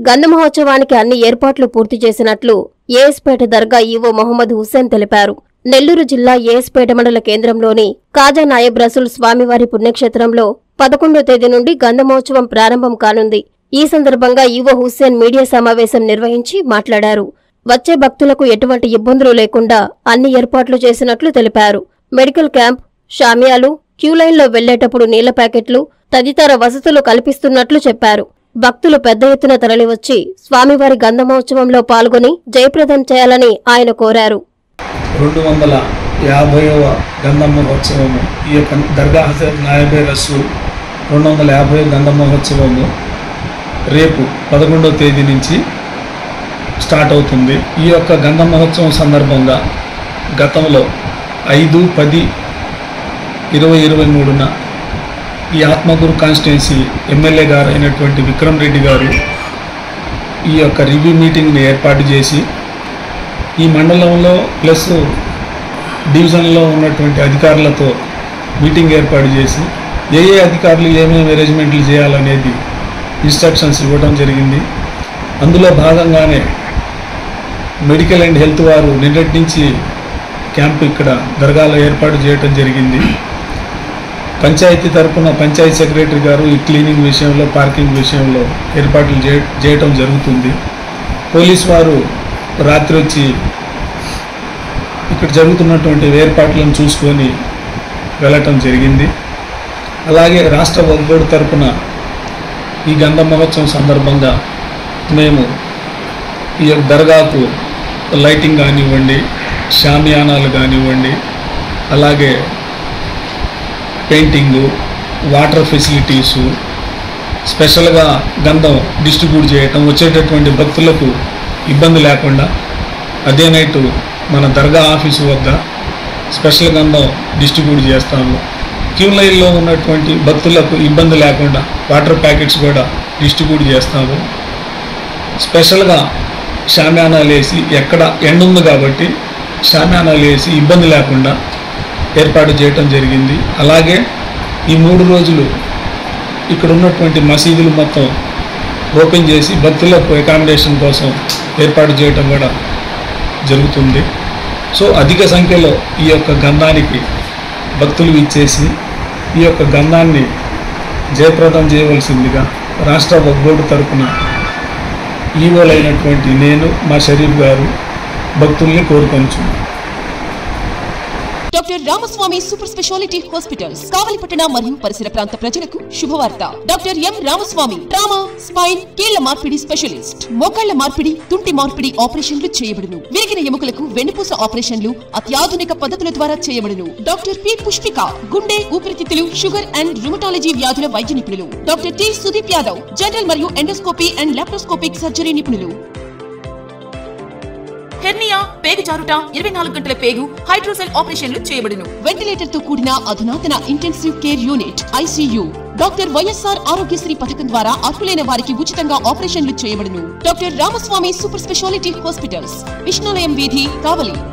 గంధ మహోత్సవానికి అన్ని ఏర్పాట్లు పూర్తి చేసినట్లు ఏఎస్పేట దర్గా ఈవో మొహమ్మద్ హుస్సేన్ తెలిపారు నెల్లూరు జిల్లా ఏఎస్పేట మండల కేంద్రంలోని కాజా నాయబ్ రసూల్ స్వామివారి పుణ్యక్షేత్రంలో పదకొండో తేదీ నుండి గంధ మహోత్సవం ప్రారంభం కానుంది ఈ సందర్భంగా ఈవో హుస్సేన్ మీడియా సమావేశం నిర్వహించి మాట్లాడారు వచ్చే భక్తులకు ఎటువంటి ఇబ్బందులు లేకుండా అన్ని ఏర్పాట్లు చేసినట్లు తెలిపారు మెడికల్ క్యాంప్ షామియాలు క్యూలైన్లో వెళ్లేటప్పుడు నీళ్ల ప్యాకెట్లు తదితర వసతులు కల్పిస్తున్నట్లు చెప్పారు భక్తులు పెద్ద ఎత్తున తరలివచ్చి స్వామివారి గంధమోత్సవంలో పాల్గొని జయప్రదం చేయాలని ఆయన కోరారు రెండు వందల యాభైవ గంధ మహోత్సవము ఈ యొక్క దర్గా హజరత్ నాయబే రసూల్ రెండు వందల యాభై గంధ మహోత్సవము రేపు పదకొండవ తేదీ నుంచి స్టార్ట్ అవుతుంది ఈ యొక్క గంధ మహోత్సవం సందర్భంగా గతంలో ఐదు పది ఇరవై ఇరవై మూడున ఈ ఆత్మగురు కాన్స్టిట్యున్సీ ఎమ్మెల్యే గారు అయినటువంటి విక్రమ్ రెడ్డి గారు ఈ యొక్క రివ్యూ మీటింగ్ని ఏర్పాటు చేసి ఈ మండలంలో ప్లస్ డివిజన్లో ఉన్నటువంటి అధికారులతో మీటింగ్ ఏర్పాటు చేసి ఏ ఏ అధికారులు ఏమేమి అరేంజ్మెంట్లు చేయాలనేది ఇన్స్ట్రక్షన్స్ ఇవ్వడం జరిగింది అందులో భాగంగానే మెడికల్ అండ్ హెల్త్ వారు నిన్నటి నుంచి క్యాంప్ ఇక్కడ దర్గాలో ఏర్పాటు చేయడం జరిగింది పంచాయతీ తరపున పంచాయతీ సెక్రటరీ గారు ఈ క్లీనింగ్ విషయంలో పార్కింగ్ విషయంలో ఏర్పాట్లు చే చేయటం జరుగుతుంది పోలీస్ వారు రాత్రి వచ్చి ఇక్కడ జరుగుతున్నటువంటి ఏర్పాట్లను చూసుకొని వెళ్ళటం జరిగింది అలాగే రాష్ట్ర వక్ఫ్ బోర్డు తరపున ఈ గంధ మహోత్సవం సందర్భంగా మేము ఈ యొక్క దర్గాకు లైటింగ్ కానివ్వండి షామియానాలు కానివ్వండి అలాగే పెయింటింగు వాటర్ ఫెసిలిటీసు స్పెషల్గా గంధం డిస్ట్రిబ్యూట్ చేయటం వచ్చేటటువంటి భక్తులకు ఇబ్బంది లేకుండా అదే నైట్ మన దర్గా ఆఫీసు వద్ద స్పెషల్ గంధం డిస్ట్రిబ్యూట్ చేస్తాము క్యూ లైన్లో ఉన్నటువంటి భక్తులకు ఇబ్బంది లేకుండా వాటర్ ప్యాకెట్స్ కూడా డిస్ట్రిబ్యూట్ చేస్తాము స్పెషల్గా షామ్యానాలు వేసి ఎక్కడ ఎండ ఉంది కాబట్టి షామ్యానాలు వేసి ఇబ్బంది లేకుండా ఏర్పాటు చేయటం జరిగింది అలాగే ఈ మూడు రోజులు ఇక్కడ ఉన్నటువంటి మసీదులు మొత్తం ఓపెన్ చేసి భక్తులకు అకామిడేషన్ కోసం ఏర్పాటు చేయటం కూడా జరుగుతుంది సో అధిక సంఖ్యలో ఈ యొక్క గంధానికి భక్తులు ఇచ్చేసి ఈ యొక్క గంధాన్ని జయప్రదం చేయవలసిందిగా రాష్ట్ర వక్ఫ్ బోర్డు తరపున ఈవోలైనటువంటి నేను మా షరీఫ్ గారు భక్తుల్ని కోరుకొంచున్నాను doctor Ramaswamy super speciality hospitals కావలిపట్టణ మరియు పరిసర ప్రాంత ప్రజలకు శుభవార్త doctor M Ramaswamy trauma spine కీళ్ల మార్పిడి స్పెషలిస్ట్ మోకాళ్ల మార్పిడి తుంటి మార్పిడి ఆపరేషన్లు చేయబడును విరిగిన ఎముకలకు వెన్నుపూస ఆపరేషన్లు అత్యాధునిక పద్ధతుల ద్వారా చేయబడును డాక్టర్ పి పుష్పిక గుండె ఊపిరితిత్తులు షుగర్ అండ్ రుమటాలజీ వ్యాధుల వైద్య నిపుణులు doctor T Sudeep Yadav general మరియు ఎండోస్కోపీ అండ్ లాప్రోస్కోపిక్ సర్జరీ నిపుణులు హెర్నియా పేగు జారుట ఇరవై నాలుగు గంటల పేగు హైడ్రోసెల్ ఆపరేషన్లు చేయబడును వెంటిలేటర్ తో కూడిన అధునాతన intensive care unit ICU doctor YSR Aarogyasri పథకం ద్వారా అర్హులైన వారికి ఉచితంగా ఆపరేషన్లు చేయబడును doctor Ramaswamy super speciality hospitals Vishnulayam వీధి కావలి